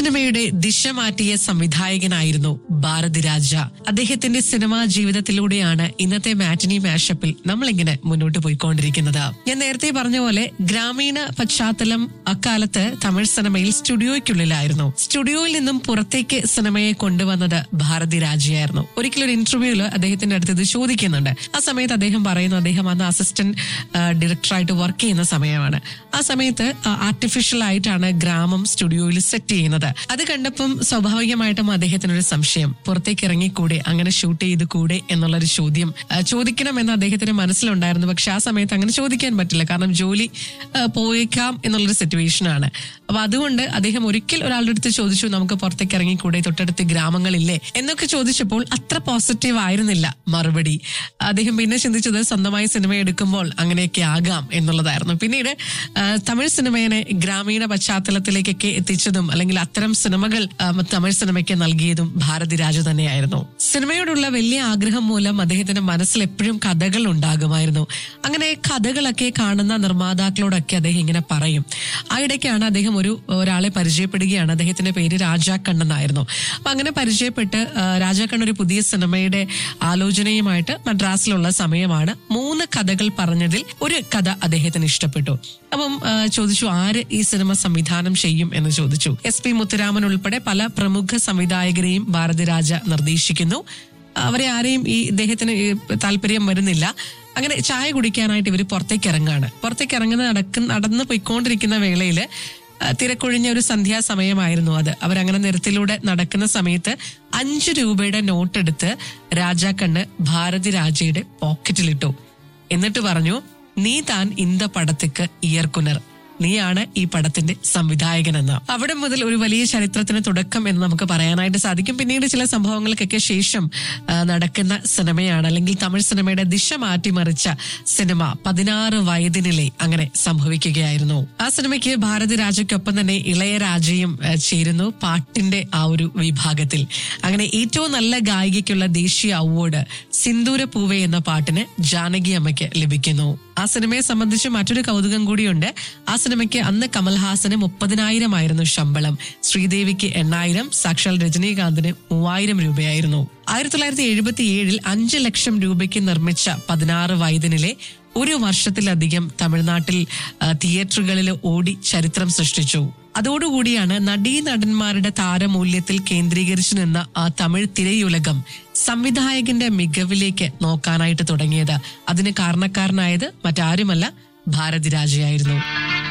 സിനിമയുടെ ദിശ മാറ്റിയ സംവിധായകനായിരുന്നു ഭാരതിരാജ അദ്ദേഹത്തിന്റെ സിനിമാ ജീവിതത്തിലൂടെയാണ് ഇന്നത്തെ മാറ്റിനി മാഷപ്പിൽ നമ്മളിങ്ങനെ മുന്നോട്ട് പോയിക്കൊണ്ടിരിക്കുന്നത് ഞാൻ നേരത്തെ പറഞ്ഞ പോലെ ഗ്രാമീണ പശ്ചാത്തലം അക്കാലത്ത് തമിഴ് സിനിമയിൽ സ്റ്റുഡിയോയ്ക്കുള്ളിലായിരുന്നു സ്റ്റുഡിയോയിൽ നിന്നും പുറത്തേക്ക് സിനിമയെ കൊണ്ടുവന്നത് ഭാരതിരാജയായിരുന്നു ഒരിക്കലും ഒരു ഇന്റർവ്യൂവിൽ അദ്ദേഹത്തിന്റെ അടുത്ത് ഇത് ചോദിക്കുന്നുണ്ട് ആ സമയത്ത് അദ്ദേഹം പറയുന്നു അദ്ദേഹം അന്ന് അസിസ്റ്റന്റ് ഡയറക്ടറായിട്ട് വർക്ക് ചെയ്യുന്ന സമയമാണ് ആ സമയത്ത് ആർട്ടിഫിഷ്യൽ ആയിട്ടാണ് ഗ്രാമം സ്റ്റുഡിയോയിൽ സെറ്റ് ചെയ്യുന്നത് അത് കണ്ടപ്പം സ്വാഭാവികമായിട്ടും അദ്ദേഹത്തിനൊരു സംശയം പുറത്തേക്ക് ഇറങ്ങിക്കൂടെ അങ്ങനെ ഷൂട്ട് ചെയ്ത് കൂടെ എന്നുള്ളൊരു ചോദ്യം ആ, ചോദിക്കണം എന്ന് അദ്ദേഹത്തിന് മനസ്സിലുണ്ടായിരുന്നു പക്ഷെ ആ സമയത്ത് അങ്ങനെ ചോദിക്കാൻ പറ്റില്ല കാരണം ജോലി ആ, പോയേക്കാം എന്നുള്ളൊരു സിറ്റുവേഷൻ ആണ് അപ്പൊ അതുകൊണ്ട് അദ്ദേഹം ഒരിക്കൽ ഒരാളുടെ അടുത്ത് ചോദിച്ചു നമുക്ക് പുറത്തേക്ക് ഇറങ്ങിക്കൂടെ തൊട്ടടുത്ത് ഗ്രാമങ്ങളില്ലേ എന്നൊക്കെ ചോദിച്ചപ്പോൾ അത്ര പോസിറ്റീവ് ആയിരുന്നില്ല മറുപടി അദ്ദേഹം പിന്നെ ചിന്തിച്ചത് സ്വന്തമായി സിനിമ എടുക്കുമ്പോൾ അങ്ങനെയൊക്കെ ആകാം എന്നുള്ളതായിരുന്നു പിന്നീട് ആ, തമിഴ് സിനിമയെ ഗ്രാമീണ പശ്ചാത്തലത്തിലേക്കൊക്കെ എത്തിച്ചതും അല്ലെങ്കിൽ അത്തരം സിനിമകൾ ആ, തമിഴ് സിനിമയ്ക്ക് നൽകിയതും ഭാരതിരാജ തന്നെയായിരുന്നു സിനിമയോടുള്ള വലിയ ആഗ്രഹം മൂലം അദ്ദേഹത്തിന്റെ മനസ്സിൽ എപ്പോഴും കഥകൾ ഉണ്ടാകുമായിരുന്നു അങ്ങനെ കഥകളൊക്കെ കാണുന്ന നിർമ്മാതാക്കളോടൊക്കെ അദ്ദേഹം ഇങ്ങനെ പറയും ആ ഇടയ്ക്കാണ് അദ്ദേഹം ഒരു ഒരാളെ പരിചയപ്പെടുകയാണ് അദ്ദേഹത്തിന്റെ പേര് രാജാക്കണ്ണെന്നായിരുന്നു അപ്പൊ അങ്ങനെ പരിചയപ്പെട്ട് ആ, രാജാക്കണ്ണ് ഒരു പുതിയ സിനിമയുടെ ആലോചനയുമായിട്ട് മദ്രാസിലുള്ള സമയമാണ് മൂന്ന് കഥകൾ പറഞ്ഞതിൽ ഒരു കഥ അദ്ദേഹത്തിന് ഇഷ്ടപ്പെട്ടു അപ്പം ആ, ചോദിച്ചു ആര് ഈ സിനിമ സംവിധാനം ചെയ്യും എന്ന് ചോദിച്ചു എസ് പി മുത്തുരാമൻ ഉൾപ്പെടെ പല പ്രമുഖ സംവിധായകരെയും ഭാരതിരാജ നിർദ്ദേശിക്കുന്നു അവരെ ആരെയും ഈ ഇദ്ദേഹത്തിന് ഈ താല്പര്യം വരുന്നില്ല അങ്ങനെ ചായ കുടിക്കാനായിട്ട് ഇവർ പുറത്തേക്ക് ഇറങ്ങാണ് പുറത്തേക്ക് ഇറങ്ങുന്ന നടക്കുന്ന നടന്നു പോയിക്കൊണ്ടിരിക്കുന്ന വേളയില് ആ, തിരക്കൊഴിഞ്ഞ ഒരു സന്ധ്യാസമയമായിരുന്നു അത് അവരങ്ങനെ നിരത്തിലൂടെ നടക്കുന്ന സമയത്ത് അഞ്ചു രൂപയുടെ നോട്ടെടുത്ത് രാജാക്കണ്ണ് ഭാരതി രാജയുടെ പോക്കറ്റിലിട്ടു എന്നിട്ട് പറഞ്ഞു നീ താൻ ഇന്ത പടത്തേക്ക് ഇയർക്കുനർ നീയാണ് ഈ പടത്തിന്റെ സംവിധായകനെന്ന് അവിടെ മുതൽ ഒരു വലിയ ചരിത്രത്തിന് തുടക്കം എന്ന് നമുക്ക് പറയാനായിട്ട് സാധിക്കും പിന്നീട് ചില സംഭവങ്ങൾക്കൊക്കെ ശേഷം ആ, നടക്കുന്ന സിനിമയാണ് അല്ലെങ്കിൽ തമിഴ് സിനിമയുടെ ദിശ മാറ്റിമറിച്ച സിനിമ പതിനാറ് വയതിനിലെ അങ്ങനെ സംഭവിക്കുകയായിരുന്നു ആ സിനിമയ്ക്ക് ഭാരതി രാജയ്ക്കൊപ്പം തന്നെ ഇളയരാജയും ആ, ചേരുന്നു പാട്ടിന്റെ ആ ഒരു വിഭാഗത്തിൽ അങ്ങനെ ഏറ്റവും നല്ല ഗായികയ്ക്കുള്ള ദേശീയ അവാർഡ് സിന്ദൂര പൂവെ എന്ന പാട്ടിന് ജാനകി അമ്മയ്ക്ക് ലഭിക്കുന്നു ആ സിനിമയെ സംബന്ധിച്ച് മറ്റൊരു കൗതുകം കൂടിയുണ്ട് ആ സിനിമയ്ക്ക് അന്ന് കമൽഹാസന് മുപ്പതിനായിരം ആയിരുന്നു ശമ്പളം ശ്രീദേവിക്ക് എണ്ണായിരം സാക്ഷാൽ രജനീകാന്തിന് മൂവായിരം രൂപയായിരുന്നു ആയിരത്തി തൊള്ളായിരത്തി എഴുപത്തി ഏഴിൽ അഞ്ച് ലക്ഷം രൂപയ്ക്ക് നിർമ്മിച്ച പതിനാറ് വയതിനിലെ ഒരു വർഷത്തിലധികം തമിഴ്നാട്ടിൽ ആ, തിയേറ്ററുകളിൽ ഓടി ചരിത്രം സൃഷ്ടിച്ചു അതോടുകൂടിയാണ് നടീ നടന്മാരുടെ താരമൂല്യത്തിൽ കേന്ദ്രീകരിച്ചു നിന്ന ആ തമിഴ് തിരയുലകം സംവിധായകന്റെ മികവിലേക്ക് നോക്കാനായിട്ട് തുടങ്ങിയത് അതിന് കാരണക്കാരനായത് മറ്റാരുമല്ല ഭാരതിരാജയായിരുന്നു